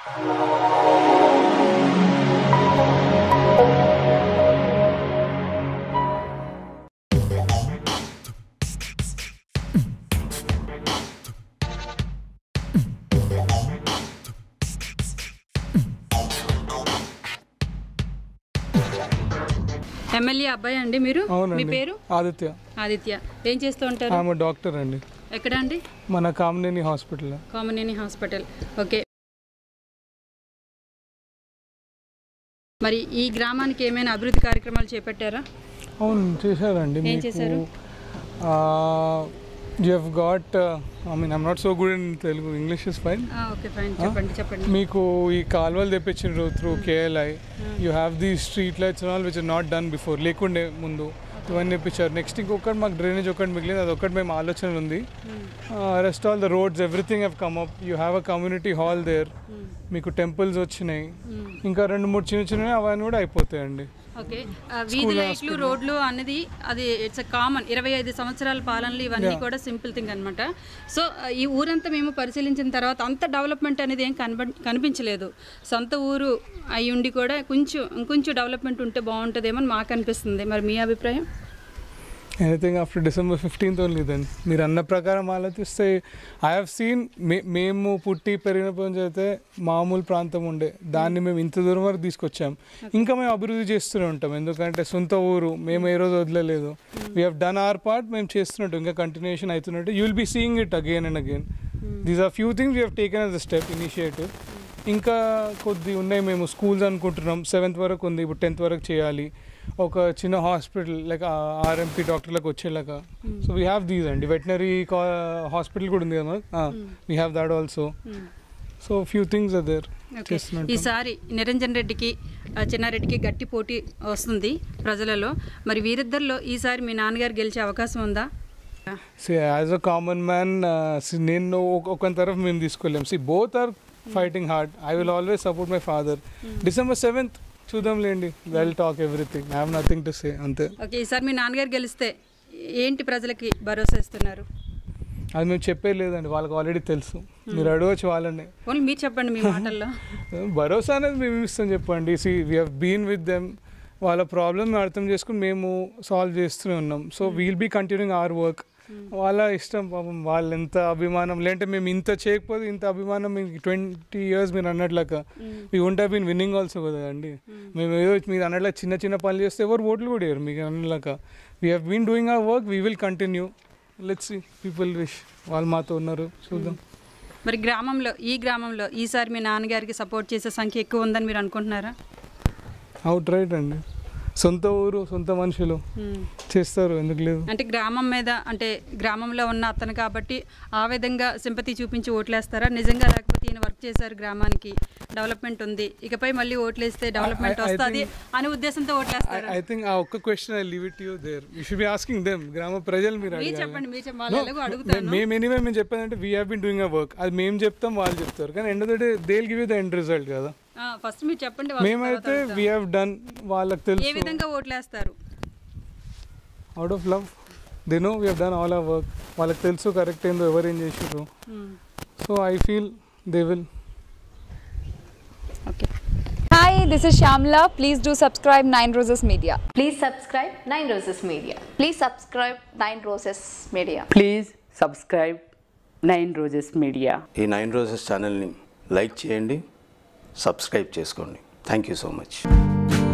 MLA అబ్బాయి అండి మీరు మీ అవునండి పేరు ఆదిత్య ఆదిత్య ఏం చేస్తూ ఉంటారు ఆమె డాక్టర్ అండి ఎక్కడ అండి మన Kamineni hospital Kamineni hospital okay మరి ఈ గ్రామానికి ఏమైనా అభివృద్ధి కార్యక్రమాలు చేపట్టారా అవును చేశారండి ఏం మీకు చేశారు? You have got I mean I'm not so good in Telugu English is fine ఆ, ఓకే ఫైన్ చెప్పండి చెప్పండి మీకు ఈ కాలువలు తెప్పించారు through KLI you have the street lights all which not done before లేకుండే ముందు ఇవన్నీ తెప్పించారు నెక్స్ట్ ఇంకొకటి మాకు డ్రైనేజ్ ఒకటి మిగిలింది అది ఒకటి మేము ఆలోచన ఉంది rest all the roads everything have come up you have a community hall there మీకు టెంపుల్స్ వచ్చినాయి ఇంకా రెండు మూడు చిన్న చిన్నవి అవన్నీ కూడా అయిపోతాయండి ఓకే ఆ, వీధి లైట్లు రోడ్లు అన్నది అది ఇట్స్ కామన్ ఇరవై ఐదు సంవత్సరాల పాలనలు ఇవన్నీ కూడా సింపుల్ థింగ్ అనమాట సో ఆ, ఈ ఊరంతా మేము పరిశీలించిన తర్వాత అంత డెవలప్మెంట్ అనేది ఏం కనబ కనిపించలేదు సొంత ఊరు అయి ఉండి కూడా కొంచెం ఇంకొంచెం డెవలప్మెంట్ ఉంటే బాగుంటుందేమో అని మాకు అనిపిస్తుంది మరి మీ అభిప్రాయం anything after December fifteenth only then మీరు అన్న ప్రకారం ఆలోచిస్తే ఐ హావ్ సీన్ మే మేము పుట్టి పెరిగినప్పటి నుంచి అయితే మామూలు ప్రాంతం ఉండే దాన్ని మేము ఇంత దూరం వరకు తీసుకొచ్చాం ఇంకా మేము అభివృద్ధి చేస్తూనే ఉంటాం ఎందుకంటే సొంత ఊరు మేము ఏ రోజు వదలలేదు we have done our part మేము చేస్తున్నట్టు ఇంకా కంటిన్యూషన్ అవుతున్నట్టు you will be seeing it again and again these are few things we have taken as a step initiative ఇంకా కొద్ది ఉన్నాయి మేము స్కూల్స్ అనుకుంటున్నాం సెవెంత్ వరకు ఉంది ఇప్పుడు టెన్త్ వరకు చేయాలి ఒక చిన్న హాస్పిటల్ లైక్ ఆర్ఎంపీ డాక్టర్లకు వచ్చేలాగా సో వీ హ్యావ్ దీస్ అండి వెటనరీ హాస్పిటల్ కూడా ఉంది కదా we have that also so few things are there okay చేస్తున్నట్టు ఈసారి నిరంజన్ రెడ్డికి ఆ, చెన్నారెడ్డికి గట్టి పోటీ వస్తుంది ప్రజలలో మరి వీరిద్దరిలో ఈసారి మీ నాన్నగారు గెలిచే అవకాశం ఉందా see as a common man నేను ఒక- ఒక తరఫు మేము తీసుకోలేం see both are fighting hard I will always support my father December seventh చూద్దాంలేండి we'll talk everything I have nothing to say అంతే ఓకే ఈసారి మీ నాన్నగారు గెలిస్తే ఏంటి ప్రజలకి భరోసా ఇస్తున్నారు అది మేము చెప్పే లేదండి వాళ్ళకి ఆల్రెడీ తెలుసు మీరు అడగవచ్చు వాళ్ళని ఓన్లీ మీరు చెప్పండి మీ మాటల్లో భరోసా అనేది మేము ఇస్తాం చెప్పండి see we have been with them వాళ్ళ ప్రాబ్లమ్ అర్థం చేసుకుని మేము సాల్వ్ చేస్తూనే ఉన్నాం so we'll be continuing our work వాళ్ళ ఇష్టం పాపం వాళ్ళు ఎంత అభిమానం లేదంటే మేము ఇంత చేయకపోతే ఇంత అభిమానం మీకు ట్వంటీ ఇయర్స్ మీరు అన్నట్లక మీ ఉంటే బీన్ విన్నింగ్ ఆల్సో కదా అండి మేము ఏదో మీరు అన్నట్ల చిన్న చిన్న పనులు చేస్తే ఎవరు ఓట్లు కూడా వేయరు మీకు అన్నట్లక we have been doing our work we will continue let's people wish వాళ్ళు మాతో ఉన్నారు చూద్దాం మరి గ్రామంలో ఈ గ్రామంలో ఈసారి మీ నాన్నగారికి సపోర్ట్ చేసే సంఖ్య ఎక్కువ ఉందని మీరు అనుకుంటున్నారా అవుట్ రైట్ అండి సొంత ఊరు సొంత మనుషులు చేస్తారు ఎందుకు లేదు అంటే గ్రామం మీద అంటే గ్రామంలో ఉన్న అతను కాబట్టి ఆ విధంగా సింపతి చూపించి ఓట్లేస్తారా నిజంగా లేకపోతే ఈయన వర్క్ చేశారు గ్రామానికి డెవలప్మెంట్ ఉంది ఇకపై మళ్ళీ ఓట్లేస్తే డెవలప్మెంట్ I- I వస్తుంది think- అనే ఉద్దేశంతో ఓట్లేస్తారా ఐ థింక్ ఆ ఒక్క question I leave it you there you should be asking them గ్రామ ప్రజలు మీరు మీరు అడగాలి చెప్పండి మీరు చెప్పండి వాళ్ళు ఎలాగో అడుగుతాను మేము ఎనీవే మేము చెప్పేదంటే we have been doing a work అది మేము చెప్తాం వాళ్ళు చెప్తారు కానీ end of the day they give you the end result కదా ఫస్ట్ మీరు చెప్పండి వాళ్ళ మేమైతే తర్వాత వీ హ్యావ్ డన్ వాళ్ళకి ఏ తెలుసు విధంగా ఓట్లేస్తారు out of love they know we have done all our work వాళ్ళకి తెలుసు కరెక్ట్ ఏందో ఎవరు ఏం చేసారు hmm. So I feel they will okay Hi, this is Shamla. Please do subscribe Nine Roses Media. Please subscribe Nine Roses Media. Please subscribe Nine Roses Media. Please subscribe Nine Roses Media ఈ Nine Roses ఛానల్ని like చేయండి subscribe చేసుకోండి thank you so much